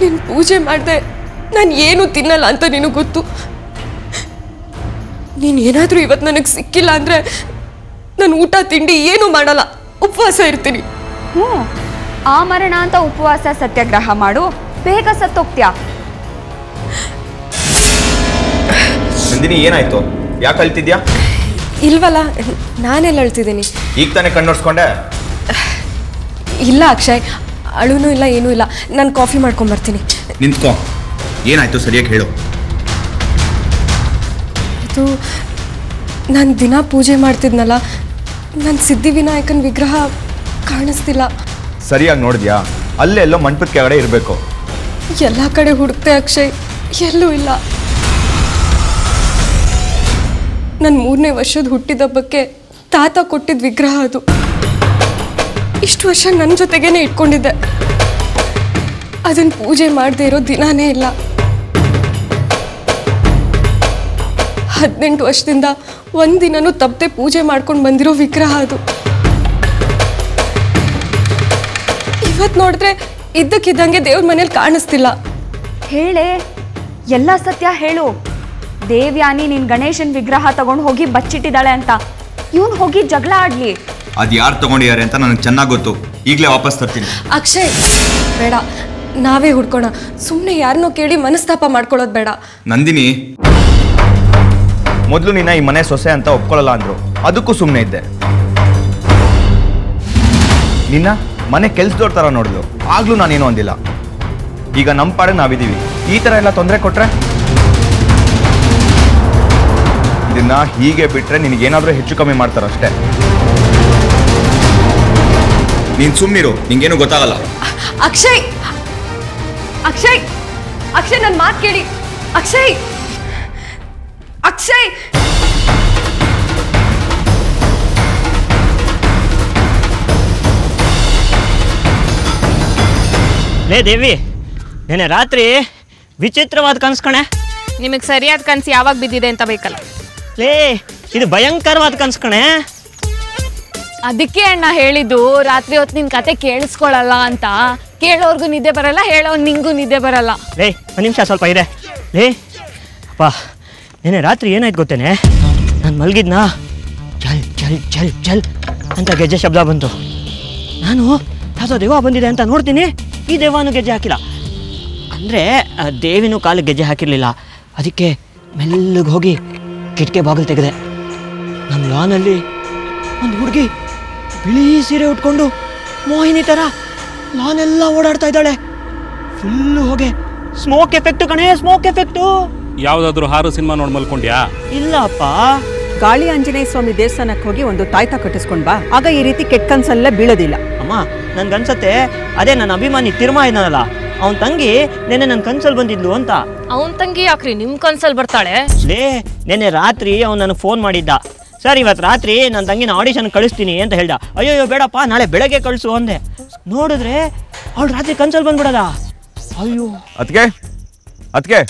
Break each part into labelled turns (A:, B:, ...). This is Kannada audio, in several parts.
A: ನಿನ್ನ ಪೂಜೆ ಮಾಡಿದೆ ನಾನು ಏನು ತಿನ್ನಲ್ಲ ಅಂತ ನಿನಗೆ ಗೊತ್ತು ನೀನು ಏನಾದರೂ ಇವತ್ತು ನನಗೆ ಸಿಕ್ಕಿಲ್ಲ ಅಂದರೆ ನಾನು ಊಟ ತಿಂಡಿ ಏನೂ ಮಾಡಲ್ಲ ಉಪವಾಸ ಇರ್ತೀನಿ
B: ಹ್ಞೂ ಆ ಮರಣ ಅಂತ ಉಪವಾಸ ಸತ್ಯಾಗ್ರಹ ಮಾಡು ಬೇಗ ಸತ್ತೋಗ್ತ್ಯಾ
C: ನಂದಿನಿ ಏನಾಯ್ತು ಯಾಕೆ ಅಳ್ತಿದ್ಯಾ
A: ಇಲ್ವಲ್ಲ ನಾನೆಲ್ಲ ಅಳ್ತಿದ್ದೀನಿ
C: ಈಗ ತಾನೇ ಕಣ್ಣೋಡ್ಸ್ಕೊಂಡೆ
A: ಇಲ್ಲ ಅಕ್ಷಯ್ ಅಳುನೂ ಇಲ್ಲ ಏನೂ ಇಲ್ಲ ನಾನು ಕಾಫಿ ಮಾಡ್ಕೊಂಬರ್ತೀನಿ
C: ನಿಂತ್ಕೋ ಏನಾಯ್ತು ಸರಿಯಾಗಿ ಹೇಳು
A: ಇದು ನಾನು ದಿನ ಪೂಜೆ ಮಾಡ್ತಿದ್ನಲ್ಲ ನನ್ನ ಸಿದ್ಧಿವಿನಾಯಕನ ವಿಗ್ರಹ ಕಾಣಿಸ್ತಿಲ್ಲ
C: ಸರಿಯಾಗಿ ನೋಡಿದ್ಯಾ ಅಲ್ಲೇ ಎಲ್ಲೋ ಮಂಟಪದ ಕೆಳಗಡೆ ಇರಬೇಕು
A: ಎಲ್ಲ ಕಡೆ ಹುಡುಕ್ತೆ ಅಕ್ಷಯ್ ಎಲ್ಲೂ ಇಲ್ಲ ನನ್ನ ಮೂರನೇ ವರ್ಷದ ಹುಟ್ಟಿದಬ್ಬಕ್ಕೆ ತಾತ ಕೊಟ್ಟಿದ್ದ ವಿಗ್ರಹ ಅದು ಇಷ್ಟು ವರ್ಷ ನನ್ನ ಜೊತೆಗೇನೆ ಇಟ್ಕೊಂಡಿದ್ದೆ ಅದನ್ನು ಪೂಜೆ ಮಾಡದೇ ಇರೋ ದಿನಾನೇ ಇಲ್ಲ ಹದಿನೆಂಟು ವರ್ಷದಿಂದ ಒಂದಿನನೂ ತಪ್ಪದೆ ಪೂಜೆ ಮಾಡ್ಕೊಂಡು ಬಂದಿರೋ ವಿಗ್ರಹ ಅದು ಇವತ್ತು ನೋಡಿದ್ರೆ ಇದ್ದಕ್ಕಿದ್ದಂಗೆ ದೇವ್ರ ಮನೇಲಿ ಕಾಣಿಸ್ತಿಲ್ಲ
B: ಹೇಳೆ ಎಲ್ಲ ಸತ್ಯ ಹೇಳು ದೇವ್ಯಾನಿ ನಿನ್ ಗಣೇಶನ್ ವಿಗ್ರಹ ತಗೊಂಡು ಹೋಗಿ ಬಚ್ಚಿಟ್ಟಿದ್ದಾಳೆ ಅಂತ ಇವನ್ ಹೋಗಿ ಜಗಳ ಆಡ್ಲಿ
C: ಅದು ಯಾರು ತಗೊಂಡಿದ್ದಾರೆ ಅಂತ ನನಗೆ ಚೆನ್ನಾಗಿ ಗೊತ್ತು ಈಗಲೇ ವಾಪಸ್ ತರ್ತೀನಿ
A: ಅಕ್ಷಯ್ ಬೇಡ ನಾವೇ ಹುಡ್ಕೋಣ ಸುಮ್ಮನೆ ಯಾರನ್ನೋ ಕೇಳಿ ಮನಸ್ತಾಪ ಮಾಡ್ಕೊಳ್ಳೋದು ಬೇಡ
C: ನಂದಿನಿ ಮೊದಲು ನಿನ್ನ ಈ ಮನೆ ಸೊಸೆ ಅಂತ ಒಪ್ಕೊಳ್ಳಲ್ಲ ಅಂದ್ರು ಅದಕ್ಕೂ ಸುಮ್ಮನೆ ಇದ್ದೆ ನಿನ್ನ ಮನೆ ಕೆಲ್ಸದವ್ರ ಥರ ನೋಡಿದ್ಲು ಆಗ್ಲೂ ನಾನೇನು ಅಂದಿಲ್ಲ ಈಗ ನಮ್ಮ ಪಾಡಿಗೆ ನಾವಿದ್ದೀವಿ ಈ ಥರ ಎಲ್ಲ ತೊಂದರೆ ಕೊಟ್ರೆ ಇದನ್ನ ಹೀಗೆ ಬಿಟ್ರೆ ನಿನಗೇನಾದ್ರೂ ಹೆಚ್ಚು ಕಮ್ಮಿ ಮಾಡ್ತಾರಷ್ಟೇ ನೀನ್ ಸುಮ್ಮನಿರು ನಿಂಗೇನು ಗೊತ್ತಾಗಲ್ಲ
A: ಅಕ್ಷಯ್ ಅಕ್ಷಯ್ ಅಕ್ಷಯ್ ನನ್ನ ಮಾತು ಕೇಳಿ ಅಕ್ಷಯ್ ಅಕ್ಷಯ್
D: ಲೇ ದೇವಿ ನೆನೆ ರಾತ್ರಿ ವಿಚಿತ್ರವಾದ ಕನ್ಸು ಕಣೆ
E: ನಿಮಗೆ ಸರಿಯಾದ ಕನ್ಸು ಯಾವಾಗ ಬಿದ್ದಿದೆ ಅಂತ ಬೇಕಲ್ಲ
D: ಲೇ ಇದು ಭಯಂಕರವಾದ ಕನ್ಸು ಕಣೆ
E: ಅದಕ್ಕೆ ಅಣ್ಣ ಹೇಳಿದ್ದು ರಾತ್ರಿ ಹೊತ್ತು ನಿನ್ ಕತೆ ಕೇಳಿಸ್ಕೊಳಲ್ಲ ಅಂತ ಕೇಳೋರ್ಗು ನಿದ್ದೆ ಬರಲ್ಲ ಹೇಳೋನ್ ನಿಂಗೂ ನಿದ್ದೆ ಬರಲ್ಲ
D: ಲೇ ಒಂದು ನಿಮಿಷ ಸ್ವಲ್ಪ ಇದೆ ಲೇ ಅಪ್ಪ ನೆನೆ ರಾತ್ರಿ ಏನಾಯ್ತು ಗೊತ್ತೇನೆ ನಾನು ಮಲಗಿದ್ನಾ ಚಲ್ ಚಲ್ ಚಲ್ ಚಲ್ ಅಂತ ಗೆಜ್ಜೆ ಶಬ್ದ ಬಂತು ನಾನು ಯಾವುದೋ ದೆವ್ವ ಬಂದಿದೆ ಅಂತ ನೋಡ್ತೀನಿ ಈ ದೆವ್ವನೂ ಗೆಜ್ಜೆ ಹಾಕಿಲ್ಲ ಅಂದರೆ ದೇವಿನೂ ಕಾಲಿಗೆ ಗೆಜ್ಜೆ ಹಾಕಿರಲಿಲ್ಲ ಅದಕ್ಕೆ ಮೆಲ್ಲಗೆ ಹೋಗಿ ಕಿಟಕಿ ಬಾಗಿಲು ತೆಗೆದೆ ನಮ್ಮ ಲಾನಲ್ಲಿ ಒಂದು ಹುಡುಗಿ ಬಿಳಿ ಸೀರೆ ಉಟ್ಕೊಂಡು ಮೋಹಿನಿ ಥರ ಲಾನೆಲ್ಲ ಓಡಾಡ್ತಾ ಇದ್ದಾಳೆ ಫುಲ್ಲು ಹೊಗೆ ಸ್ಮೋಕ್ ಎಫೆಕ್ಟು ಕಣೆ ಸ್ಮೋಕ್ ಎಫೆಕ್ಟು
F: ಯಾವುದಾದ್ರೂ ಹಾರು ಸಿನಿಮಾ ನೋಡಿ ಮಲ್ಕೊಂಡ್ಯಾ
D: ಇಲ್ಲಪ್ಪ
G: ಗಾಳಿ ಆಂಜನೇಯ ಸ್ವಾಮಿ ದೇವಸ್ಥಾನಕ್ಕೆ ಹೋಗಿ ಒಂದು ತಾಯ್ತ ಕಟ್ಟಿಸ್ಕೊಂಡ್ ಬಾ ಆಗ ಈ ರೀತಿ ಕೆಟ್ಟ ಕನ್ಸೆಲ್ಲ ಬೀಳೋದಿಲ್ಲ
D: ಅಮ್ಮ ನನ್ಗನ್ಸತ್ತೆ ಅದೇ ನನ್ನ ಅಭಿಮಾನಿ ತಿರ್ಮಾ ಇದ್ದಾನಲ್ಲ ಅವನ ತಂಗಿ ನೆನ್ನೆ ನನ್ನ ಕನ್ಸಲ್ಲಿ ಬಂದಿದ್ಲು ಅಂತ
E: ಅವನ್ ತಂಗಿ ಯಾಕ್ರಿ ನಿಮ್ ಕನ್ಸಲ್ ಬರ್ತಾಳೆ
D: ಲೇ ನೆನ್ನೆ ರಾತ್ರಿ ಅವ್ನು ನನಗೆ ಫೋನ್ ಮಾಡಿದ್ದ ಸರ್ ಇವತ್ತು ರಾತ್ರಿ ನನ್ನ ತಂಗಿನ ಆಡಿಷನ್ ಕಳಿಸ್ತೀನಿ ಅಂತ ಹೇಳ್ದ ಅಯ್ಯೋ ಬೇಡಪ್ಪ ನಾಳೆ ಬೆಳಗ್ಗೆ ಕಳಿಸು ಅಂದೆ ನೋಡಿದ್ರೆ ಅವಳು ರಾತ್ರಿ ಕನ್ಸಲ್ಲಿ ಬಂದ್ಬಿಡದ ಅಯ್ಯೋ
C: ಅದಕ್ಕೆ ಅದಕ್ಕೆ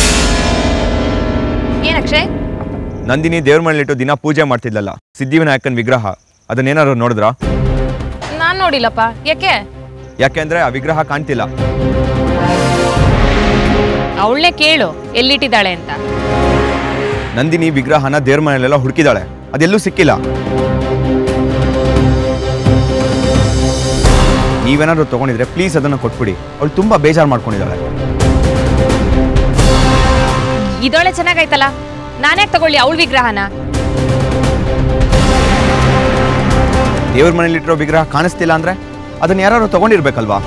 E: ಏನ್ ಅಕ್ಷಯ್
C: ನಂದಿನಿ ದೇವ್ರ ಮನೇಲಿಟ್ಟು ದಿನ ಪೂಜೆ ಮಾಡ್ತಿದ್ಲಲ್ಲ ಸಿದ್ಧಿವಿನಾಯಕನ ವಿಗ್ರಹ ಅದನ್ನೇನಾದ್ರು ನೋಡಿದ್ರಾ
E: ನಾನ್ ನೋಡಿಲ್ಲಪ್ಪ ಯಾಕೆ
C: ಯಾಕೆಂದ್ರೆ ಆ ವಿಗ್ರಹ ಕಾಣ್ತಿಲ್ಲ
E: ಅವಳನ್ನೇ ಕೇಳು ಎಲ್ಲಿಟ್ಟಿದ್ದಾಳೆ ಅಂತ
C: ನಂದಿನಿ ವಿಗ್ರಹನ ದೇವ್ರ ಮನೆಯಲ್ಲೆಲ್ಲ ಹುಡುಕಿದಾಳೆ ಅದೆಲ್ಲೂ ಸಿಕ್ಕಿಲ್ಲ ನೀವೇನಾದ್ರೂ ತಗೊಂಡಿದ್ರೆ ಪ್ಲೀಸ್ ಅದನ್ನ ಕೊಟ್ಬಿಡಿ ಅವಳು ತುಂಬಾ ಬೇಜಾರು ಮಾಡ್ಕೊಂಡಿದ್ದಾಳೆ
E: ಇದೊಳೆ ಚೆನ್ನಾಗೈತಲ್ಲ ನಾನ್ಯಾಕೆ ತಗೊಳ್ಳಿ ಅವಳ ವಿಗ್ರಹನ
C: ದೇವ್ರ ಮನೇಲಿಟ್ಟಿರೋ ವಿಗ್ರಹ ಕಾಣಿಸ್ತಿಲ್ಲ ಅಂದ್ರೆ ಅದನ್ನ ಯಾರು ತಗೊಂಡಿರ್ಬೇಕಲ್ವಾ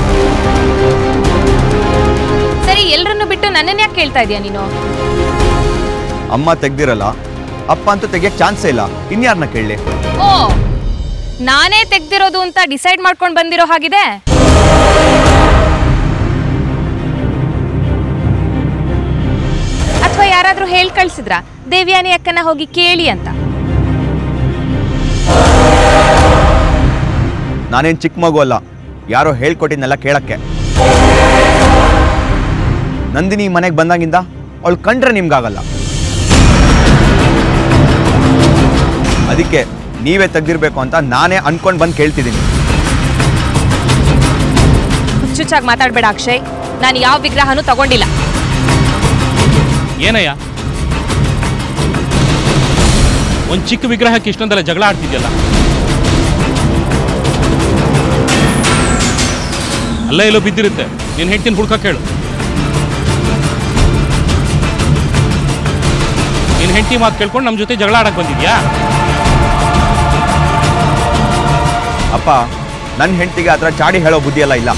E: ಸರಿ ಎಲ್ರನ್ನು ಬಿಟ್ಟು ನನ್ನನ್ನ ಯಾಕೆ ಕೇಳ್ತಾ ಇದೀಯ ನೀನು
C: ಅಮ್ಮ ತೆಗ್ದಿರಲ್ಲ ಅಪ್ಪ ಅಂತೂ ತೆಗಿಯಕ್ ಚಾನ್ಸೇ ಇಲ್ಲ ಇನ್ಯಾರನ್ನ ಕೇಳಲಿ
E: ಓ ನಾನೇ ತೆಗ್ದಿರೋದು ಅಂತ ಡಿಸೈಡ್ ಮಾಡ್ಕೊಂಡು ಬಂದಿರೋ ಹಾಗಿದೆ ಅಥವಾ ಯಾರಾದ್ರೂ ಹೇಳ್ ಕಳ್ಸಿದ್ರ ದೇವ್ಯಾನಿ ಅಕ್ಕನ ಹೋಗಿ ಕೇಳಿ ಅಂತ
C: ನಾನೇನ್ ಚಿಕ್ಕ ಮಗು ಅಲ್ಲ ಯಾರೋ ಹೇಳ್ಕೊಟ್ಟಿದ್ನೆಲ್ಲ ಕೇಳಕ್ಕೆ ನಂದಿನಿ ಮನೆಗೆ ಬಂದಾಗಿಂದ ಅವಳು ಕಂಡ್ರೆ ನಿಮ್ಗಾಗಲ್ಲ ಅದಕ್ಕೆ ನೀವೇ ತೆಗ್ದಿರ್ಬೇಕು ಅಂತ ನಾನೇ ಅನ್ಕೊಂಡ್ ಬಂದು ಕೇಳ್ತಿದ್ದೀನಿ
E: ಹುಚ್ಚುಚ್ಚಾಗಿ ಮಾತಾಡ್ಬೇಡ ಅಕ್ಷಯ್
H: ನಾನು ಯಾವ ವಿಗ್ರಹನೂ ತಗೊಂಡಿಲ್ಲ
F: ಏನಯ್ಯ ಒಂದು ಚಿಕ್ಕ ವಿಗ್ರಹಕ್ಕೆ ಇಷ್ಟೊಂದೆಲ್ಲ ಜಗಳ ಆಡ್ತಿದ್ಯಲ್ಲ ಅಲ್ಲೇ ಎಲ್ಲೋ ಬಿದ್ದಿರುತ್ತೆ ನೀನು ಹೆಂಡ್ತಿನ ಹುಡ್ಕಕ್ಕೆ ಹೇಳು ನೀನು ಹೆಂಡತಿ ಮಾತು ಕೇಳ್ಕೊಂಡು ನಮ್ಮ ಜೊತೆ ಜಗಳ ಆಡಕ್ಕೆ ಬಂದಿದ್ಯಾ
C: ಅಪ್ಪ ನನ್ನ ಹೆಂಡತಿಗೆ ಆ ಥರ ಚಾಡಿ ಹೇಳೋ ಬುದ್ಧಿ ಎಲ್ಲ ಇಲ್ಲ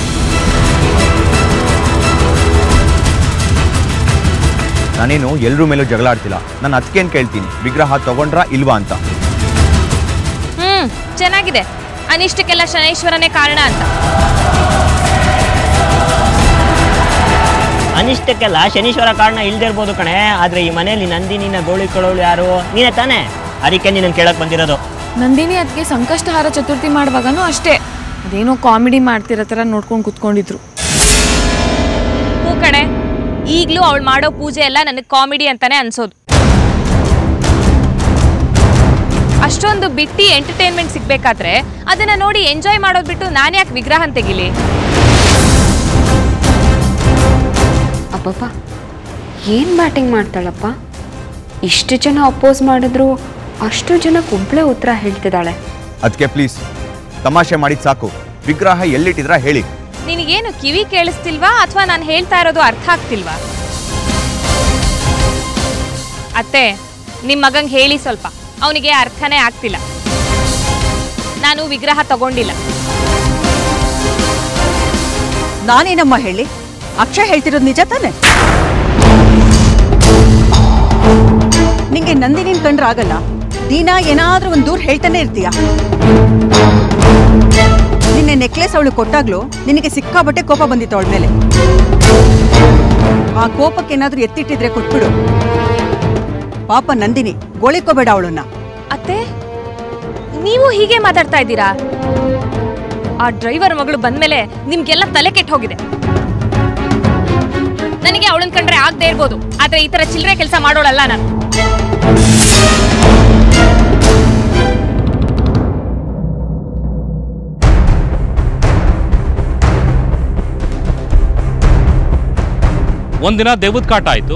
C: ನಾನೇನು ಎಲ್ಲರ ಮೇಲೂ ಜಗಳ ಆಡ್ತಿಲ್ಲ ನಾನು ಅದಕ್ಕೇನು ಕೇಳ್ತೀನಿ ವಿಗ್ರಹ ತಗೊಂಡ್ರಾ ಇಲ್ವಾ ಅಂತ
H: ಹ್ಮ್ ಚೆನ್ನಾಗಿದೆ ಅನಿಷ್ಟಕ್ಕೆಲ್ಲ ಶನೈಶ್ವರನೇ ಕಾರಣ ಅಂತ
D: ಅನಿಷ್ಟಕ್ಕೆಲ್ಲ ಶನೀಶ್ವರ ಕಾರಣ ಇಲ್ದೇ ಇರ್ಬೋದು ಕಣೆ ಆದ್ರೆ ಈ ಮನೆಯಲ್ಲಿ ನಂದಿನಿನ ಗೋಳಿಕೊಳ್ಳೋಳು ಯಾರು ನೀನೇ ತಾನೇ ಅದಕ್ಕೆ ನೀನು ಕೇಳಕ್ ಬಂದಿರೋದು
E: ನಂದಿನಿ ಅದಕ್ಕೆ ಸಂಕಷ್ಟಹಾರ ಚತುರ್ಥಿ ಮಾಡುವಾಗನೂ ಅಷ್ಟೇ ಅದೇನೋ ಕಾಮಿಡಿ ಮಾಡ್ತಿರೋ ಥರ ನೋಡ್ಕೊಂಡು ಕುತ್ಕೊಂಡಿದ್ರು
H: ಹೂ ಕಣೆ ಈಗಲೂ ಅವಳು ಮಾಡೋ ಪೂಜೆ ಎಲ್ಲ ನನಗೆ ಕಾಮಿಡಿ ಅಂತಾನೆ ಅನ್ಸೋದು ಅಷ್ಟೊಂದು ಬಿಟ್ಟಿ ಎಂಟರ್ಟೈನ್ಮೆಂಟ್ ಸಿಗ್ಬೇಕಾದ್ರೆ ಅದನ್ನ ನೋಡಿ ಎಂಜಾಯ್ ಮಾಡೋದು ಬಿಟ್ಟು ನಾನು ಯಾಕೆ ವಿಗ್ರಹನ ತೆಗಿಲಿ
B: ಅಪ್ಪಪ್ಪ ಏನು ಬ್ಯಾಟಿಂಗ್ ಮಾಡ್ತಾಳಪ್ಪ ಇಷ್ಟು ಜನ ಅಪೋಸ್ ಮಾಡಿದ್ರು ಅಷ್ಟು ಜನಕ್ಕೆ ಒಬ್ಳೆ ಉತ್ತರ ಹೇಳ್ತಿದ್ದಾಳೆ
C: ಅದಕ್ಕೆ ಪ್ಲೀಸ್ ತಮಾಷೆ ಮಾಡಿದ್ ಸಾಕು ವಿಗ್ರಹ ಎಲ್ಲಿಟ್ಟಿದ್ರ ಹೇಳಿ
H: ನಿನಗೇನು ಕಿವಿ ಕೇಳಿಸ್ತಿಲ್ವಾ ಅಥವಾ ನಾನು ಹೇಳ್ತಾ ಇರೋದು ಅರ್ಥ ಆಗ್ತಿಲ್ವಾ ಅತ್ತೆ ನಿಮ್ಮ ಮಗಂಗೆ ಹೇಳಿ ಸ್ವಲ್ಪ ಅವನಿಗೆ ಅರ್ಥನೇ ಆಗ್ತಿಲ್ಲ ನಾನು ವಿಗ್ರಹ ತಗೊಂಡಿಲ್ಲ
G: ನಾನೇನಮ್ಮ ಹೇಳಿ ಅಕ್ಷಯ್ ಹೇಳ್ತಿರೋದು ನಿಜ ತಾನೆ ನಿಂಗೆ ನಂದಿನಿನ್ ಕಂಡ್ರೆ ಆಗಲ್ಲ ದಿನ ಏನಾದ್ರೂ ಒಂದ್ ದೂರ ಹೇಳ್ತಾನೆ ಇರ್ತೀಯ ನಿನ್ನೆ ನೆಕ್ಲೆಸ್ ಅವಳು ಕೊಟ್ಟಾಗ್ಲೂ ನಿನಗೆ ಸಿಕ್ಕಾಬಟ್ಟೆ ಕೋಪ ಬಂದಿತ್ತು ಅವಳ ಮೇಲೆ ಆ ಕೋಪಕ್ಕೆ ಏನಾದ್ರೂ ಎತ್ತಿಟ್ಟಿದ್ರೆ ಕೊಟ್ಬಿಡು ಪಾಪ ನಂದಿನಿ ಗೋಳಿಕೋಬೇಡ ಅವಳನ್ನ
H: ಅತ್ತೆ ನೀವು ಹೀಗೆ ಮಾತಾಡ್ತಾ ಇದ್ದೀರಾ ಆ ಡ್ರೈವರ್ ಮಗಳು ಬಂದ್ಮೇಲೆ ನಿಮ್ಗೆಲ್ಲ ತಲೆ ಕೆಟ್ಟ ಹೋಗಿದೆ ನನಗೆ ಅವಳನ್ ಕಂಡ್ರೆ ಆಗದೆ ಇರ್ಬೋದು ಆದ್ರೆ ಈ ತರ ಚಿಲ್ಲರೆ ಕೆಲಸ ಮಾಡೋಳಲ್ಲ ನಾನು
F: ಒಂದಿನ ದೆವ್ವದ ಕಾಟ ಆಯಿತು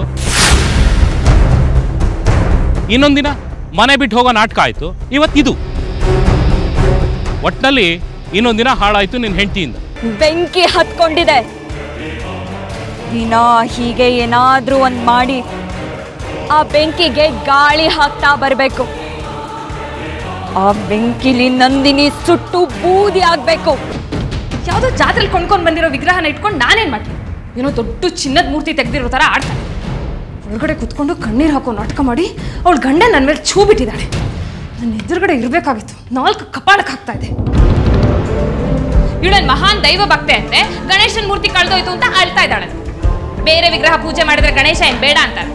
F: ಇನ್ನೊಂದಿನ ಮನೆ ಬಿಟ್ಟು ಹೋಗೋ ನಾಟಕ ಆಯಿತು ಇವತ್ತಿದು ಒಟ್ನಲ್ಲಿ ಇನ್ನೊಂದಿನ ಹಾಳಾಯಿತು ನಿನ್ನ ಹೆಂಡತಿಯಿಂದ
B: ಬೆಂಕಿ ಹತ್ಕೊಂಡಿದೆ ದಿನ ಹೀಗೆ ಏನಾದ್ರೂ ಒಂದ್ ಮಾಡಿ ಆ ಬೆಂಕಿಗೆ ಗಾಳಿ ಹಾಕ್ತಾ ಬರಬೇಕು ಆ ಬೆಂಕಿಲಿ ನಂದಿನಿ ಸುಟ್ಟು ಬೂದಿ ಆಗ್ಬೇಕು
H: ಯಾವುದೋ ಜಾತ್ರೆಲಿ ಕೊಂಡ್ಕೊಂಡು ಬಂದಿರೋ ವಿಗ್ರಹನ ಇಟ್ಕೊಂಡು ನಾನೇನ್ ಮಾಡ್ತೀನಿ ಏನೋ ದೊಡ್ಡ ಚಿನ್ನದ ಮೂರ್ತಿ ತೆಗೆದಿರೋ ಥರ ಆಡ್ತಾನೆ ಹೊರಗಡೆ ಕುತ್ಕೊಂಡು ಕಣ್ಣೀರು ಹಾಕೋ ನಾಟಕ ಮಾಡಿ ಅವಳು ಗಂಡ ನನ್ನ ಮೇಲೆ ಛೂ ಬಿಟ್ಟಿದ್ದಾಳೆ ನನ್ನ ಎದುರುಗಡೆ ಇರಬೇಕಾಗಿತ್ತು ನಾಲ್ಕು ಕಪಾಳಕ್ಕೆ ಹಾಕ್ತಾ ಇದೆ ಇವಳನ್ ಮಹಾನ್ ದೈವ ಭಕ್ತೆ ಅಂತೆ ಗಣೇಶನ್ ಮೂರ್ತಿ ಕಳೆದೋಯ್ತು ಅಂತ ಅಳ್ತಾ ಇದ್ದಾಳೆ ಬೇರೆ ವಿಗ್ರಹ ಪೂಜೆ ಮಾಡಿದ್ರೆ ಗಣೇಶ ಏನ್ ಬೇಡ ಅಂತಾರೆ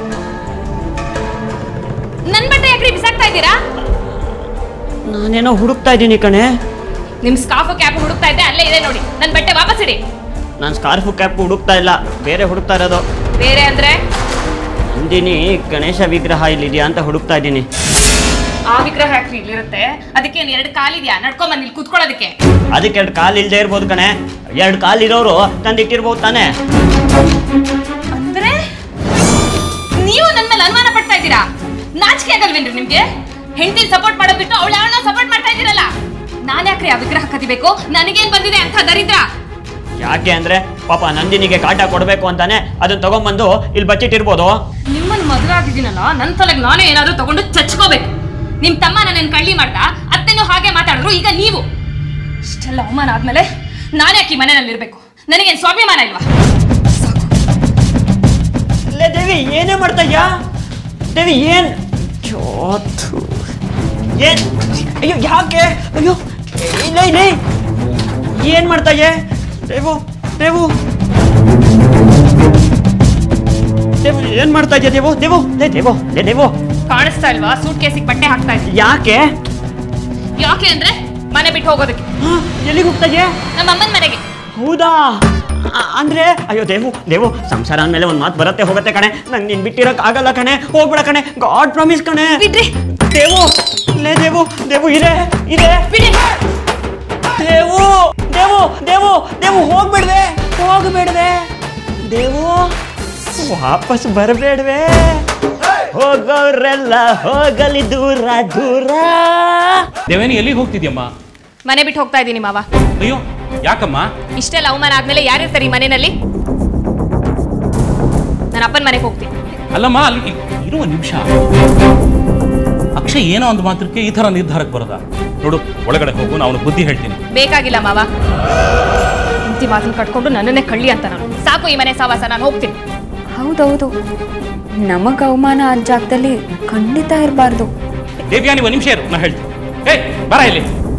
H: ನನ್ ಬಟ್ಟೆ ಯಾಕ್ರಿ ಬಿಸಾಕ್ತಾ ಇದ್ದೀರಾ
D: ನಾನೇನೋ ಹುಡುಕ್ತಾ ಇದ್ದೀನಿ ಕಣೆ
H: ನಿಮ್ ಸ್ಕಾಫ್ ಕ್ಯಾಪ್ ಹುಡುಕ್ತಾ ಇದ್ದೆ ಅಲ್ಲೇ ಇದೆ ನೋಡಿ ನನ್ನ ಬಟ್ಟೆ ವಾಪಸ್ ಇಡಿ
D: ನಾನು ಸ್ಕಾರ್ಫು ಕ್ಯಾಪ್ ಹುಡುಕ್ತಾ ಇಲ್ಲ ಬೇರೆ ಹುಡುಕ್ತಾ ಇರೋದು
H: ಬೇರೆ ಅಂದ್ರೆ
D: ನಂದಿನಿ ಗಣೇಶ ವಿಗ್ರಹ ಇಲ್ಲಿದೆಯಾ ಅಂತ ಹುಡುಕ್ತಾ ಇದ್ದೀನಿ
H: ಆ ವಿಗ್ರಹ ಯಾಕ್ರಿ ಇಲ್ಲಿರುತ್ತೆ ಅದಕ್ಕೆ ಏನ್ ಎರಡು ಕಾಲಿದ್ಯಾ ನಡ್ಕೊಂಡ್ ಬಂದು ಇಲ್ಲಿ ಕುತ್ಕೊಳ್ಳೋದಕ್ಕೆ
D: ಅದಕ್ಕೆ ಎರಡು ಕಾಲು ಇಲ್ಲದೆ ಇರ್ಬೋದು ಕಣೆ ಎರಡು ಕಾಲು ಇರೋರು ತಂದಿಟ್ಟಿರ್ಬೋದು ತಾನೇ
H: ಅಂದ್ರೆ ನೀವು ನನ್ನ ಮೇಲೆ ಅನುಮಾನ ಪಡ್ತಾ ಇದ್ದೀರಾ ನಾಚಿಕೆ ಆಗಲ್ವೇನ್ರಿ ನಿಮ್ಗೆ ಹೆಂಡತಿನ ಸಪೋರ್ಟ್ ಮಾಡೋದ್ ಬಿಟ್ಟು ಅವಳು ಯಾವಳನ್ನ ಸಪೋರ್ಟ್ ಮಾಡ್ತಾ ಇದ್ದೀರಲ್ಲ ನಾನ್ ಯಾಕ್ರಿ ಆ ವಿಗ್ರಹ ಕದಿಬೇಕು ನನಗೇನ್ ಬಂದಿದೆ ಅಂತ ದರಿದ್ರ
D: ಯಾಕೆ ಅಂದ್ರೆ ಪಾಪ ನಂದಿನಿಗೆ ಕಾಟ ಕೊಡಬೇಕು ಅಂತಾನೆ ಅದನ್ನ ತಗೊಂಬಂದು ಇಲ್ಲಿ ಬಚ್ಚಿಟ್ಟಿರ್ಬೋದು
H: ನಿಮ್ಮನ್ನ ಮದುವೆ ಆಗಿದ್ದೀನಲ್ಲ ನನ್ನ ತಲೆಗೆ ನಾನೇ ಏನಾದ್ರೂ ತಗೊಂಡು ಚಚ್ಕೋಬೇಕು ನಿಮ್ ತಮ್ಮ ನನ್ನ ಕಳ್ಳಿ ಮಾಡ್ದ ಅತ್ತೆನೂ ಹಾಗೆ ಮಾತಾಡಿದ್ರು ಈಗ ನೀವು ಇಷ್ಟೆಲ್ಲ ಅವಮಾನ ಆದ್ಮೇಲೆ ನಾನು ಯಾಕೆ ಈ ಮನೆಯಲ್ಲಿರ್ಬೇಕು ನನಗೇನ್ ಸ್ವಾಭಿಮಾನ ಇಲ್ವಾ
D: ಲೇ ದೇವಿ ಏನೇ ಮಾಡ್ತಾ ಇದ್ಯಾ ದೇವಿ ಏನ್ ಅಯ್ಯೋ, ಥು. ಏನ್ ಅಯ್ಯೋ ಯಾಕೆ ಅಯ್ಯೋ ಇಲ್ಲ ಇಲ್ಲ ಏನ್ ಮಾಡ್ತಾ ಇದ್ಯೆ ದೇವು ದೇವು ದೇವು ಏನ್ ಮಾಡ್ತಾ ಇದ್ಯಾ ದೇವು ದೇವು ಲೇ ದೇವು ಲೇ ದೇವು
H: ಕಾಣಿಸ್ತಾ ಇಲ್ವಾ ಸೂಟ್ ಕೇಸಿಗೆ ಬಟ್ಟೆ ಹಾಕ್ತಾ ಇದ್ದೀನಿ
D: ಯಾಕೆ
H: ಯಾಕೆ ಅಂದ್ರೆ ಮನೆ ಬಿಟ್ಟು ಹೋಗೋದಕ್ಕೆ
D: ಹಾ, ಎಲ್ಲಿಗೆ ಹೋಗ್ತಾ ಇದ್ಯಾ
H: ನಮ್ಮ ಅಮ್ಮನ ಮನೆಗೆ
D: ಹೌದಾ ಅ- ಅಂದ್ರೆ ಅಯ್ಯೋ ದೇವು ದೇವು ಸಂಸಾರ ಅಂದ್ಮೇಲೆ ಒಂದ್ ಮಾತು ಬರುತ್ತೆ ಹೋಗುತ್ತೆ ಕಣೆ ನಂಗೆ ನೀನ್ ಬಿಟ್ಟಿರಕ್ ಆಗಲ್ಲ ಕಣೆ ಹೋಗ್ಬೇಡ ಕಣೆ ಗಾಡ್ ಪ್ರಾಮಿಸ್ ಕಣೆ
H: ಬಿಡ್ರಿ
D: ದೇವು ಲೇ ದೇವು ದೇವು ಇದೆ ಇದೆ
H: ಬಿಡಿ
D: ದೇವು ದೇವು ದೇವು ದೇವು ಹೋಗ್ಬಿಡ್ದೆ ಹೋಗ್ಬಿಡ್ದೆ ದೇವು ವಾಪಸ್ ಬರಬೇಡ್ವೇ ಹೋಗೋರೆಲ್ಲ ಹೋಗಲಿ ದೂರ ದೂರ
F: ದೇವೇನಿ ಎಲ್ಲಿಗೆ ಹೋಗ್ತಿದ್ಯಮ್ಮ
H: ಮನೆ ಬಿಟ್ಟು ಹೋಗ್ತಾ ಇದ್ದೀನಿ ಮಾವ
F: ಅಯ್ಯೋ ಯಾಕಮ್ಮ
H: ಇಷ್ಟೆಲ್ಲ ಅವಮಾನ ಆದ್ಮೇಲೆ ಯಾರಿರ್ತಾರೆ ಈ ಮನೆಯಲ್ಲಿ ನನ್ನ ಅಪ್ಪನ ಮನೆಗೆ ಹೋಗ್ತೀನಿ
F: ಅಲ್ಲಮ್ಮ ಅಲ್ಲಿ ಇರುವ ನಿಮಿಷ ಅಕ್ಷಯ್ ಏನೋ ಒಂದು ಮಾತ್ರಕ್ಕೆ ಈ ಥರ ನಿರ್ಧಾರಕ್ಕೆ ಬರೋದ ನೋಡು ಒಳಗಡೆ ಹೋಗು ನಾನು ಬುದ್ಧಿ ಹೇಳ್ತೀನಿ
H: ಬೇಕಾಗಿಲ್ಲ ಮಾವ ಇಂತಿ ಮಾತನ್ನ ಕಟ್ಕೊಂಡು ನನ್ನನ್ನೇ ಕಳ್ಳಿ ಅಂತ ನಾನು ಸಾಕು ಈ ಮನೆ ಸಾವಾಸ ನಾನು ಹೋಗ್ತೀನಿ
B: ಹೌದೌದು ನಮಗ್ ಅವಮಾನ ಆದ ಜಾಗದಲ್ಲಿ ಖಂಡಿತ ಇರಬಾರ್ದು
F: ದೇವ್ಯಾ ನೀವು ನಿಮಿಷ ಇರು ನಾ ಹೇಳ್ತೀನಿ ಏ ಬರ ಇಲ್ಲಿ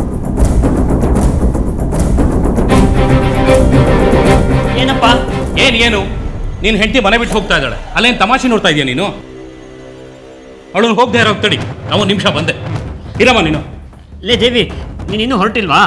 D: ಏನಪ್ಪ
F: ಏನ್ ಏನು ನೀನ್ ಹೆಂಡತಿ ಮನೆ ಬಿಟ್ಟು ಹೋಗ್ತಾ ಇದ್ದಾಳೆ ಅಲ್ಲೇನ್ ತಮಾಷೆ ನೋಡ್ತಾ ಇದೀಯ ನೀನು ಅವಳು ಹೋಗ್ದೆ ಇರೋ ತಡಿ ನಾವು ನಿಮಿಷ ಬಂದೆ ಇರಮ್ಮ ನೀನು
D: ಲೇ ದೇವಿ ನೀನು ಇನ್ನೂ ಹೊರಟಿಲ್ವಾ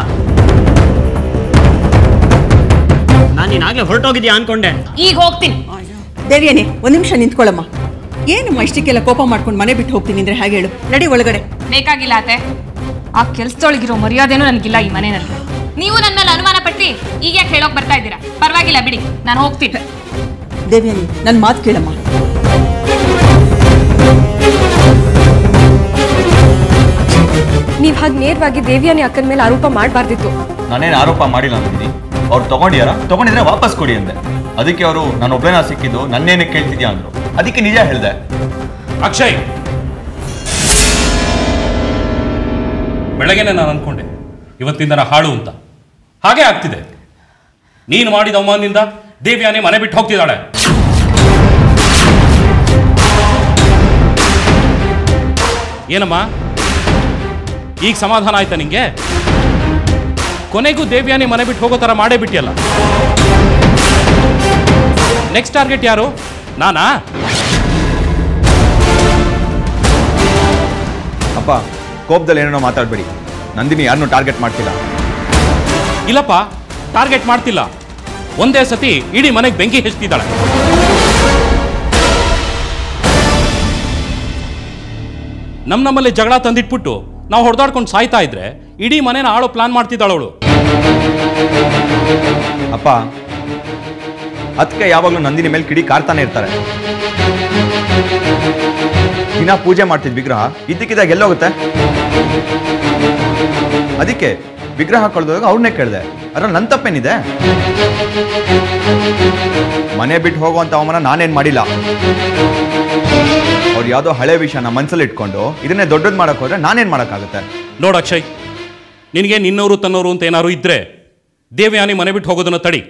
D: ನಾನು ನೀನಾಗಲೇ ಹೊರಟೋಗಿದ್ಯಾ ಅನ್ಕೊಂಡೆ
H: ಈಗ ಹೋಗ್ತೀನಿ
G: ದೇವಿಯನೇ ಒಂದು ನಿಮಿಷ ನಿಂತ್ಕೊಳ್ಳಮ್ಮ ಏನಮ್ಮ ಇಷ್ಟಕ್ಕೆಲ್ಲ ಕೋಪ ಮಾಡ್ಕೊಂಡು ಮನೆ ಬಿಟ್ಟು ಹೋಗ್ತೀನಿ ಅಂದ್ರೆ ಹಾಗೆ ಹೇಳು ನಡಿ ಒಳಗಡೆ
H: ಬೇಕಾಗಿಲ್ಲ ಅತ್ತೆ ಆ ಕೆಲ್ಸದೊಳಗಿರೋ ಮರ್ಯಾದೆನೂ ನನಗಿಲ್ಲ ಈ ಮನೆಯಲ್ಲಿ ನೀವು ನನ್ನ ಮೇಲೆ ಅನುಮಾನ ಪಟ್ಟಿ ಈಗ ಯಾಕೆ ಹೇಳೋಕ್ ಬರ್ತಾ ಇದ್ದೀರಾ ಪರವಾಗಿಲ್ಲ ಬಿಡಿ ನಾನು ಹೋಗ್ತೀನಿ
G: ದೇವಿಯನಿ ನನ್ನ ಮಾತು ಕೇಳಮ್ಮ
A: ನೀವು ಹಾಗೆ ನೇರವಾಗಿ ದೇವಿಯಾನಿ ಅಕ್ಕನ ಮೇಲೆ ಆರೋಪ ಮಾಡಬಾರ್ದಿತ್ತು
C: ನಾನೇನು ಆರೋಪ ಮಾಡಿಲ್ಲ ಅಂತೀನಿ ಅವ್ರು ತಗೊಂಡಿಯಾರ ತಗೊಂಡಿದ್ರೆ ವಾಪಸ್ ಕೊಡಿ ಅಂದೆ ಅದಕ್ಕೆ ಅವರು ನಾನು ಒಬ್ಬನ ಸಿಕ್ಕಿದ್ದು ನನ್ನೇನೆ ಕೇಳ್ತಿದ್ಯಾ ಅಂದ್ರು ಅದಕ್ಕೆ ನಿಜ ಹೇಳ್ದೆ
F: ಅಕ್ಷಯ್ ಬೆಳಗ್ಗೆನೆ ನಾನು ಅನ್ಕೊಂಡೆ ಇವತ್ತಿಂದ ನಾ ಹಾಳು ಅಂತ ಹಾಗೆ ಆಗ್ತಿದೆ ನೀನು ಮಾಡಿದ ಅವಮಾನದಿಂದ ದೇವ್ಯಾನಿ ಮನೆ ಬಿಟ್ಟು ಹೋಗ್ತಿದ್ದಾಳೆ ಏನಮ್ಮ ಈಗ ಸಮಾಧಾನ ಆಯ್ತಾ ನಿಂಗೆ ಕೊನೆಗೂ ದೇವ್ಯಾನಿ ಮನೆ ಬಿಟ್ಟು ಹೋಗೋ ಥರ ಮಾಡೇ ಬಿಟ್ಟಿಯಲ್ಲ ನೆಕ್ಸ್ಟ್ ಟಾರ್ಗೆಟ್ ಯಾರು ನಾನಾ
C: ಅಪ್ಪ ಕೋಪದಲ್ಲಿ ಏನೇನೋ ಮಾತಾಡಬೇಡಿ ನಂದಿನಿ ಯಾರನ್ನೂ ಟಾರ್ಗೆಟ್ ಮಾಡ್ತಿಲ್ಲ
F: ಇಲ್ಲಪ್ಪ ಟಾರ್ಗೆಟ್ ಮಾಡ್ತಿಲ್ಲ ಒಂದೇ ಸತಿ ಇಡೀ ಮನೆಗೆ ಬೆಂಕಿ ಹೆಚ್ಚಿದ್ದಾಳೆ ನಮ್ ನಮ್ಮಲ್ಲಿ ಜಗಳ ತಂದಿಟ್ಬಿಟ್ಟು ನಾವು ಹೊಡೆದಾಡ್ಕೊಂಡು ಸಾಯ್ತಾ ಇದ್ರೆ ಇಡೀ ಮನೆನ ಆಳೋ ಪ್ಲಾನ್ ಮಾಡ್ತಿದ್ದಾಳು ಅವಳು
C: ಅಪ್ಪ ಅದಕ್ಕೆ ಯಾವಾಗಲೂ ನಂದಿನಿ ಮೇಲೆ ಕಿಡಿ ಕಾರ್ತಾನೆ ಇರ್ತಾರೆ ದಿನ ಪೂಜೆ ಮಾಡ್ತಿದ್ ವಿಗ್ರಹ ಇದ್ದಕ್ಕಿದ್ದಾಗ ಎಲ್ಲೋಗುತ್ತೆ ಅದಕ್ಕೆ ವಿಗ್ರಹ ಕಳೆದಾಗ ಅವ್ರನ್ನೇ ಕೇಳಿದೆ ಅದ್ರಲ್ಲಿ ನನ್ನ ತಪ್ಪೇನಿದೆ ಮನೆ ಬಿಟ್ಟು ಹೋಗುವಂತ ಅವಮಾನ ನಾನೇನ್ ಮಾಡಿಲ್ಲ ಅವ್ರು ಯಾವುದೋ ಹಳೆ ವಿಷಯನ ಮನ್ಸಲ್ಲಿ ಇಟ್ಕೊಂಡು ಇದನ್ನೇ ದೊಡ್ಡದು ಮಾಡಕ್ ಹೋದ್ರೆ ನಾನೇನ್ ಮಾಡಕ್ಕಾಗುತ್ತೆ
F: ನೋಡು ಅಕ್ಷಯ್ ನಿನಗೆ ನಿನ್ನವರು ತನ್ನವರು ಅಂತ ಏನಾದ್ರು ಇದ್ರೆ ದೇವಯಾನಿ ಮನೆ ಬಿಟ್ಟು ಹೋಗೋದನ್ನ ತಡಿ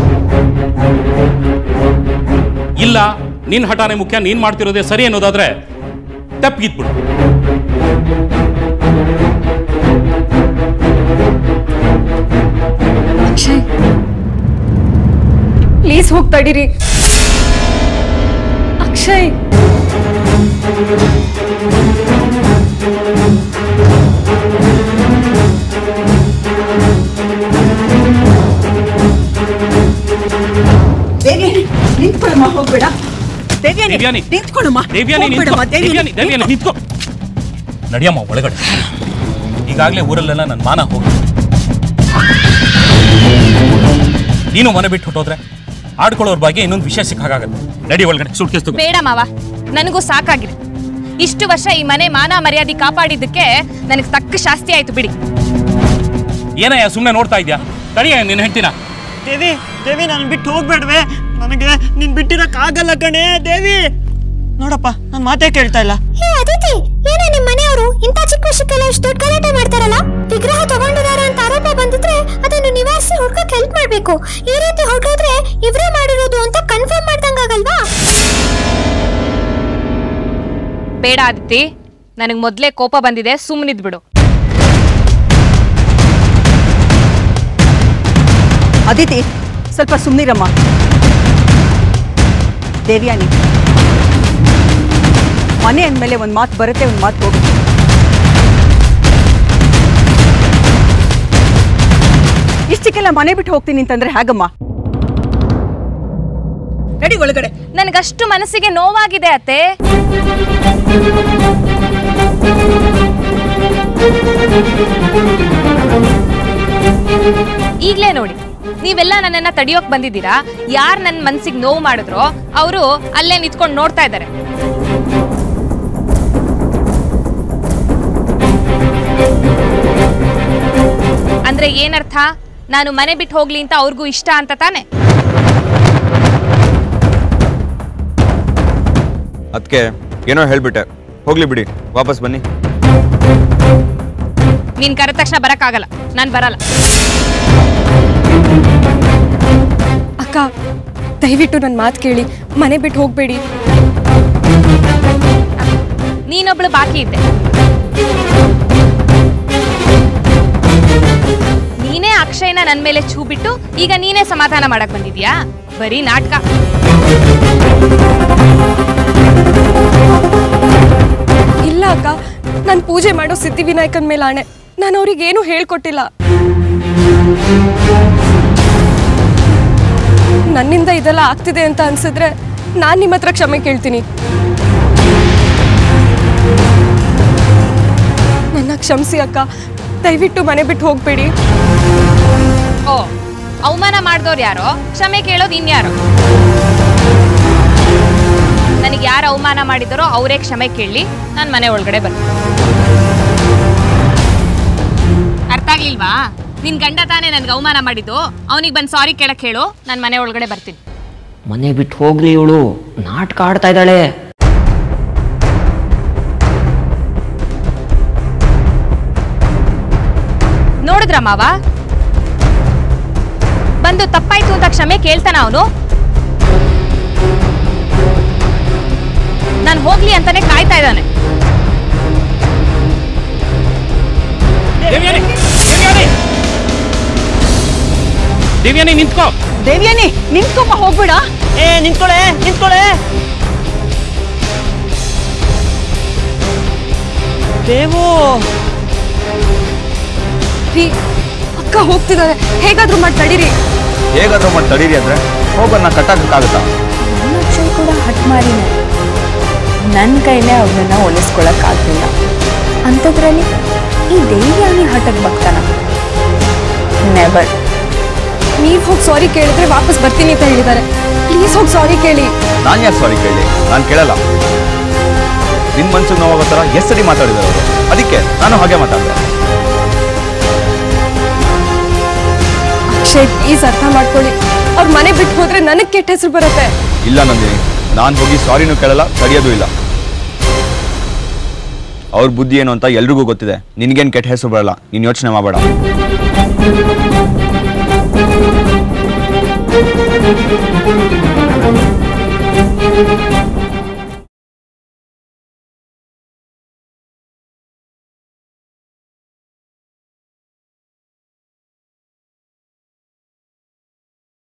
F: ಇಲ್ಲ ನಿನ್ ಹಠಾನೆ ಮುಖ್ಯ ನೀನ್ ಮಾಡ್ತಿರೋದೇ ಸರಿ ಅನ್ನೋದಾದ್ರೆ ತಪ್ಪಿಗಿದ್ಬಿಡು
A: ಅಕ್ಷಯ್ ಪ್ಲೀಸ್ ಹೋಗ್ತಾ ಇಡೀರಿ ಅಕ್ಷಯ್
G: ದೇವಿಯನಿ ನಿಂತ್ಕೊಳ್ಳಮ್ಮ ಹೋಗ್ಬೇಡ ದೇವಿಯನಿ
F: ದೇವ್ಯಾನಿ.
G: ನಿಂತ್ಕೊಳ್ಳಮ್ಮ
F: ದೇವ್ಯಾನಿ
G: ಹೋಗ್ಬೇಡಮ್ಮ,
F: ನಿಂತ್ಕೋ
G: ದೇವಿಯನಿ,
F: ದೇವ್ಯಾನಿ ದೇವ್ಯಾನಿ ನಿಂತ್ಕೋ ನಡಿಯಮ್ಮ ಒಳಗಡೆ ಈಗಾಗಲೇ ಊರಲ್ಲೆಲ್ಲ ನನ್ನ ಮಾನ ಹೋಗಿ ನೀನು ಮನೆ ಬಿಟ್ಟು ಹೊಟ್ಟೋದ್ರೆ ಆಡ್ಕೊಳ್ಳೋರ್ ಬಗ್ಗೆ ಇನ್ನೊಂದು ವಿಷಯ ಸಿಕ್ಕಾಗತ್ತೆ ನಡಿ ಒಳಗಡೆ ಸೂಟ್ ಕೇಸ್ ತಗೋ
H: ಬೇಡ ಮಾವ ನನಗೂ ಸಾಕಾಗಿದೆ ಇಷ್ಟು ವರ್ಷ ಈ ಮನೆ ಮಾನ ಮರ್ಯಾದೆ ಕಾಪಾಡಿದ್ದಕ್ಕೆ ನನಗೆ ತಕ್ಕ ಶಾಸ್ತಿ ಆಯ್ತು ಬಿಡಿ
F: ಏನಯ್ಯ ಸುಮ್ಮನೆ ನೋಡ್ತಾ ಇದ್ಯಾ ತಡಿಯ ನಿನ್ನ ಹೆಂಡ್ತಿನ
D: ದೇವಿ ದೇವಿ ನಾನು ಬಿಟ್ಟು ಹೋಗ್ಬೇಡ್ವೆ ನನಗೆ ನೀನ್ ಬಿಟ್ಟಿರಕ್ಕಾಗಲ್ಲ ಕಣೆ ದೇವಿ ನೋಡಪ್ಪ ನನ್ನ ಮಾತೇ ಕೇಳ್ತಾ ಇಲ್ಲ
I: ಹೇ ಅದಿತಿ ಏನೋ ನಿಮ್ ಮನೆಯವರು ಇಂಥ ಚಿಕ್ಕ ವಿಷಯಕ್ಕೆಲ್ಲ ಇಷ್ಟು ದೊಡ್ಡ ಗಲಾಟೆ ಮಾಡ್ತಾರಲ್ಲ ವಿಗ್ರಹ ತಗೊಂಡಿದ್ದಾರೆ ಅಂತ ಆರೋಪ ಬಂದಿದ್ರೆ ಅದನ್ನು ನಿವಾರಿಸಿ ಹುಡ್ಕಕ್ ಹೆಲ್ಪ್ ಮಾಡ್ಬೇಕು ಈ ರೀತಿ ಹೊರಟೋದ್ರೆ ಇವ್ರೇ ಮಾಡಿರೋದು ಅಂತ ಕನ್ಫರ್ಮ್ ಮಾಡ್ದಂಗಾಗಲ್ವಾ
H: ಬೇಡ ಆದಿತ್ಯ ನನಗೆ ಮೊದಲೇ ಕೋಪ ಬಂದಿದೆ ಸುಮ್ಮನಿದ್ ಬಿಡು
G: ಅದಿತಿ ಸ್ವಲ್ಪ ಸುಮ್ಮನಿರಮ್ಮ ದೇವಿಯಾನಿ ಮನೆ ಅಂದಮೇಲೆ ಒಂದು ಮಾತು ಬರುತ್ತೆ ಒಂದು ಮಾತು ಹೋಗುತ್ತೆ ಇಷ್ಟಕ್ಕೆಲ್ಲ ಮನೆ ಬಿಟ್ಟು ಹೋಗ್ತೀನಿ ಅಂತಂದ್ರೆ ಹೇಗಮ್ಮ ನಡಿ ಒಳಗಡೆ
H: ನನಗಷ್ಟು ಮನಸ್ಸಿಗೆ ನೋವಾಗಿದೆ ಅತ್ತೆ ಈಗಲೇ ನೋಡಿ ನೀವೆಲ್ಲ ನನ್ನನ್ನ ತಡಿಯೋಕ್ ಬಂದಿದ್ದೀರಾ ಯಾರು ನನ್ನ ಮನ್ಸಿಗೆ ನೋವು ಮಾಡಿದ್ರೋ ಅವರು ಅಲ್ಲೇ ನಿಂತ್ಕೊಂಡು ನೋಡ್ತಾ ಇದ್ದಾರೆ ಅಂದ್ರೆ ಏನರ್ಥ ನಾನು ಮನೆ ಬಿಟ್ಟು ಹೋಗ್ಲಿ ಅಂತ ಅವ್ರಿಗೂ ಇಷ್ಟ ಅಂತ ತಾನೆ
C: ಅದಕ್ಕೆ ಏನೋ ಹೇಳ್ಬಿಟ್ಟೆ ಹೋಗ್ಲಿ ಬಿಡಿ ವಾಪಸ್ ಬನ್ನಿ
H: ನೀನ್ ಕರೆದ ತಕ್ಷಣ ಬರಕ್ಕಾಗಲ್ಲ ನಾನು ಬರಲ್ಲ
A: ಅಕ್ಕ ದಯವಿಟ್ಟು ನನ್ನ ಮಾತು ಕೇಳಿ ಮನೆ ಬಿಟ್ಟು ಹೋಗಬೇಡಿ
H: ನೀನೊಬ್ಳು ಬಾಕಿ ಇದ್ದೆ ನೀನೇ ಅಕ್ಷಯ್ನ ನನ್ ಮೇಲೆ ಛೂ ಬಿಟ್ಟು ಈಗ ನೀನೇ ಸಮಾಧಾನ ಮಾಡಕ್ ಬಂದಿದ್ಯಾ ಬರೀ ನಾಟಕ
A: ಇಲ್ಲ ಅಕ್ಕ ನಾನು ಪೂಜೆ ಮಾಡೋ ಸಿದ್ಧಿವಿನಾಯಕನ ಮೇಲೆ ಆಣೆ ನಾನು ಅವ್ರಿಗೆ ಏನೂ ಹೇಳ್ಕೊಟ್ಟಿಲ್ಲ ನನ್ನಿಂದ ಇದೆಲ್ಲ ಆಗ್ತಿದೆ ಅಂತ ಅನ್ಸಿದ್ರೆ ನಾನು ನಿಮ್ಮ ಹತ್ರ ಕ್ಷಮೆ ಕೇಳ್ತೀನಿ ನನ್ನ ಕ್ಷಮಿಸಿ ಅಕ್ಕ ದಯವಿಟ್ಟು ಮನೆ ಬಿಟ್ಟು ಹೋಗಬೇಡಿ
H: ಓ ಅವಮಾನ ಮಾಡ್ದವ್ರು ಯಾರೋ ಕ್ಷಮೆ ಕೇಳೋದು ಇನ್ಯಾರೋ ನನಗೆ ಯಾರು ಅವಮಾನ ಮಾಡಿದಾರೋ ಅವರೇ ಕ್ಷಮೆ ಕೇಳಲಿ ನಾನು ಮನೆ ಒಳಗಡೆ ಬರ್ತೀನಿ ಅರ್ಥ ಆಗ್ಲಿಲ್ವಾ ನಿನ್ ಗಂಡ ತಾನೇ ನನ್ಗೆ ಅವಮಾನ ಮಾಡಿದ್ದು ಅವನಿಗೆ ಬಂದು ಸಾರಿ ಕೇಳಕ್ ಹೇಳು ನಾನು ಮನೆ ಒಳಗಡೆ ಬರ್ತೀನಿ
D: ಮನೆ ಬಿಟ್ಟು ಹೋಗ್ಲಿ ಇವಳು ನಾಟಕ ಆಡ್ತಾ ಇದ್ದಾಳೆ
H: ನೋಡಿದ್ರ ಮಾವ ಬಂದು ತಪ್ಪಾಯ್ತು ಅಂತ ಕ್ಷಮೆ ಕೇಳ್ತಾನ ಅವನು ನಾನು ಹೋಗ್ಲಿ ಅಂತಾನೆ ಕಾಯ್ತಾ ಇದ್ದಾನೆ
F: ದೇವ್ಯಾನಿ ದೇವ್ಯಾನಿ ದೇವ್ಯಾನಿ ನಿಂತ್ಕೋ
G: ದೇವ್ಯಾನಿ ನಿಂತ್ಕೊಮ್ಮ ಹೋಗ್ಬೇಡ
D: ಏ ನಿಂತ್ಕೊಳೆ ನಿಂತ್ಕೊಳೆ ದೇವು
A: ರೀ ಅಕ್ಕ ಹೋಗ್ತಿದ್ದಾರೆ ಹೇಗಾದ್ರೂ ಮಾಡಿ ತಡೀರಿ
C: ಹೇಗಾದ್ರೂ ಮಾಡಿ ತಡೀರಿ ಅಂದ್ರೆ ಹೋಗೋಣ ಕಟ್ಟಾಕಕ್ಕಾಗುತ್ತಾ
B: ನನ್ನ ಅಕ್ಷಯ್ ಕೂಡ ಹಟ್ ಮಾರಿನ ನನ್ನ ಕೈಲೇ ಅವನನ್ನ ಒಲಿಸ್ಕೊಳಕ್ಕಾಗಲಿಲ್ಲ ಅಂಥದ್ರಲ್ಲಿ ಈ ದೇವ್ಯಾನಿ ಹಠಕ್ಕೆ ಬರ್ತಾನ ನೆವರ್
A: ನೀವು ಹೋಗಿ ಸಾರಿ ಕೇಳಿದ್ರೆ ವಾಪಸ್ ಬರ್ತೀನಿ ಅಂತ ಹೇಳಿದ್ದಾರೆ ಪ್ಲೀಸ್ ಹೋಗಿ ಸಾರಿ ಕೇಳಿ
C: ನಾನು ಯಾಕೆ ಸಾರಿ ಕೇಳಿ ನಾನು ಕೇಳಲ್ಲ ನಿನ್ ಮನ್ಸಿಗೆ ನೋವಾಗೋ ಥರ ಎಷ್ಟು ಸರಿ ಮಾತಾಡಿದ್ದಾರೆ ಅವರು ಅದಕ್ಕೆ ನಾನು ಹಾಗೆ ಮಾತಾಡಿದೆ
A: ಅಕ್ಷಯ್ ಪ್ಲೀಸ್ ಅರ್ಥ ಮಾಡ್ಕೊಳ್ಳಿ ಅವ್ರ ಮನೆ ಬಿಟ್ಟು ಹೋದ್ರೆ ನನಗೆ ಕೆಟ್ಟ ಹೆಸರು ಬರುತ್ತೆ
C: ಇಲ್ಲ ನಂದಿನಿ ನಾನು ಹೋಗಿ ಸಾರಿನೂ ಕೇಳಲ್ಲ ತಡೆಯೋದು ಇಲ್ಲ ಅವ್ರ ಬುದ್ಧಿ ಏನು ಅಂತ ಎಲ್ರಿಗೂ ಗೊತ್ತಿದೆ ನಿನ್ಗೇನು ಕೆಟ್ಟ ಹೆಸರು ಬರಲ್ಲ ನೀನು ಯೋಚನೆ ಮಾಡಬೇಡ